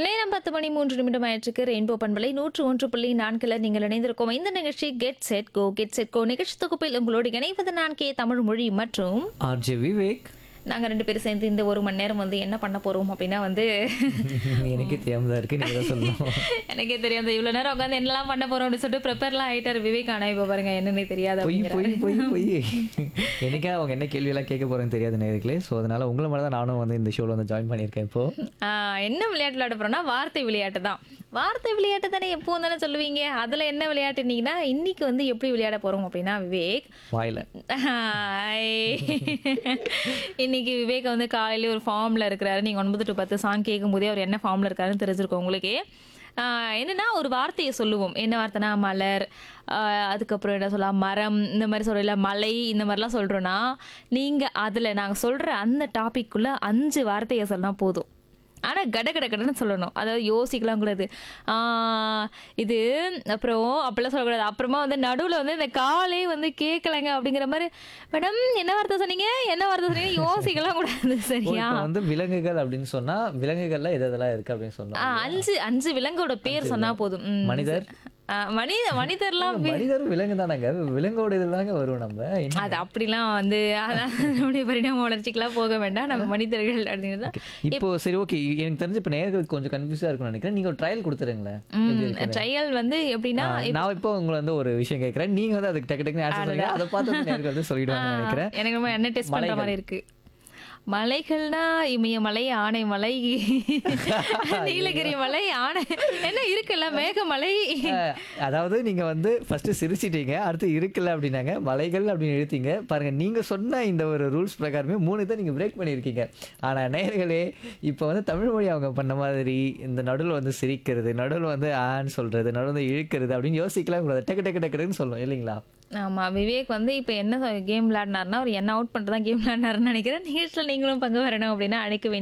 நேரம் பத்து மணி மூன்று நிமிடம் ஆயிற்றுக்கு ரெயின்போ பண்பலை நூற்று ஒன்று புள்ளி நான்குல நீங்கள் இணைந்திருக்கோம் இந்த நிகழ்ச்சி get set go get set go நிகழ்ச்சி தொகுப்பில் உங்களோடு இணைவது நான் கே தமிழ் மொழி மற்றும் ஆர்ஜே விவேக் நாங்க ரெண்டு பேரும் சேர்ந்து இந்த ஒரு மணி நேரம் வந்து என்ன பண்ண போறோம் அப்படின்னா வந்து எனக்கே தெரியாம தான் இருக்கு நீங்க தான் சொல்லணும் எனக்கே தெரியும் அந்த இவ்வளவு நேரம் உட்காந்து என்னெல்லாம் பண்ண போறோம் அப்படின்னு சொல்லிட்டு ப்ரிப்பேர்லாம் ஆயிட்டாரு விவேக் ஆனா இப்ப பாருங்க என்னன்னே தெரியாது பொய் அப்படிங்கிறாரு. பொய் பொய் பொய் எனக்கே அவங்க என்ன கேள்வியெல்லாம் கேட்க போறேன்னு தெரியாது நேர்களே ஸோ அதனால உங்களை மாதிரி தான் நானும் வந்து இந்த ஷோவில் வந்து ஜாயின் பண்ணியிருக்கேன் இப்போ ஆஹ் என்ன விளையாட்டு விளையாட போறோம்னா வார்த்தை விளையாட்டு தான் வார்த்தை விளையாட்டு தானே எப்போ தானே சொல்லுவீங்க அதுல என்ன விளையாட்டுனீங்கன்னா இன்னைக்கு வந்து எப்படி விளையாட போறோம் அப்படின்னா விவேக் வாயில ஹாய். இன்னைக்கு விவேக் வந்து காலையில ஒரு ஃபார்ம்ல இருக்கிறாரு நீங்க ஒன்பது டு பத்து சாங் கேட்கும் போதே அவர் என்ன ஃபார்ம்ல இருக்காருன்னு தெரிஞ்சிருக்கும் உங்களுக்கே ஆஹ் என்னன்னா ஒரு வார்த்தையை சொல்லுவோம் என்ன வார்த்தைனா மலர் ஆஹ் அதுக்கப்புறம் என்ன சொல்லலாம் மரம் இந்த மாதிரி சொல்லல மலை இந்த மாதிரிலாம் சொல்றோம்னா நீங்க அதுல நாங்க சொல்ற அந்த டாபிக்குள்ள அஞ்சு வார்த்தையை சொன்னா போதும் ஆனா கட கட கடன்னு சொல்லணும் அதாவது யோசிக்கலாம் கூடாது ஆஹ் இது அப்புறம் அப்படிலாம் சொல்லக்கூடாது அப்புறமா வந்து நடுவுல வந்து இந்த காலே வந்து கேட்கலங்க அப்படிங்கிற மாதிரி மேடம் என்ன வார்த்தை சொன்னீங்க என்ன வார்த்தை சொன்னீங்க யோசிக்கலாம் கூடாது ஓ, சரியா இப்போ வந்து விலங்குகள் அப்படின்னு சொன்னா விலங்குகள்ல எது எதெல்லாம் இருக்கு அப்படின்னு ஆ, சொன்னா அஞ்சு அஞ்சு விலங்கோட பேர் சொன்னா போதும் ம். மனிதர் ஆ, மனித மனிதர்லாம் பே- மனிதரும் விலங்கு தானங்க விலங்கோட இதுதாங்க வருவோம் நம்ம என்ன அது அப்படிலாம் வந்து அதான் நம்முடைய பரிணாம வளர்ச்சிக்கெல்லாம் போக வேண்டாம் நம்ம மனிதர்கள் அப்படின்னு தான் இப்போ சரி ஓகே எனக்கு தெரிஞ்சு இப்போ நேர்களுக்கு கொஞ்சம் கன்ஃபியூஸா இருக்கும்னு நினைக்கிறேன் நீங்க ஒரு ட்ரையல் கொடுத்துருங்களேன் எப்படி இருக்குன்னு. ட்ரையல் வந்து எப்படின்னா ஆ, நான் இப்போ உங்களை வந்து ஒரு விஷயம் கேட்கறேன் நீங்க வந்து அதுக்கு டக்கு டக்குன்னு ஆன்சர் பண்ணுங்க அதை பார்த்து வந்து நேர்கள் வந்து சொல்லிடுவாங்கன்னு நினைக்கிறேன் எனக்கு ரொம்ப என்ன டெஸ்ட் பண்ற மாதிரி இருக்கு மலைகள்னா இமயமலை ஆனைமலை நீலகிரி மலை ஆனை என்ன இருக்குல்ல மேகமலை அஹ், அதாவது நீங்க வந்து ஃபர்ஸ்ட் சிரிச்சிட்டீங்க அடுத்து இருக்குல்ல அப்படின்னாங்க மலைகள் அப்படின்னு எழுத்தீங்க பாருங்க நீங்க சொன்ன இந்த ஒரு ரூல்ஸ் பிரகாரமே மூணு தான் நீங்க பிரேக் பண்ணியிருக்கீங்க ஆனா நேயர்களே இப்போ வந்து தமிழ் மொழி அவங்க பண்ண மாதிரி இந்த நடுவில் வந்து சிரிக்கிறது நடுவில் வந்து ஆன்னு சொல்றது நடுவில் வந்து இழுக்கிறது அப்படின்னு யோசிக்கலாம் கூடாது டக்கு டக்கு டக்குன்னு சொல்லும் இல்லைங்களா ஆமா விவேக் வந்து இப்போ என்ன கேம் விளையாடினாருன்னா அவர் என்ன அவுட் பண்ணிட்டு தான் கேம் விளையாடினாருன்னு நினைக்கிறேன் நிகழ்ச்சியில் நீங்களும் பங்கு வரணும் அப்படின்னா அழைக்க வேண்டிய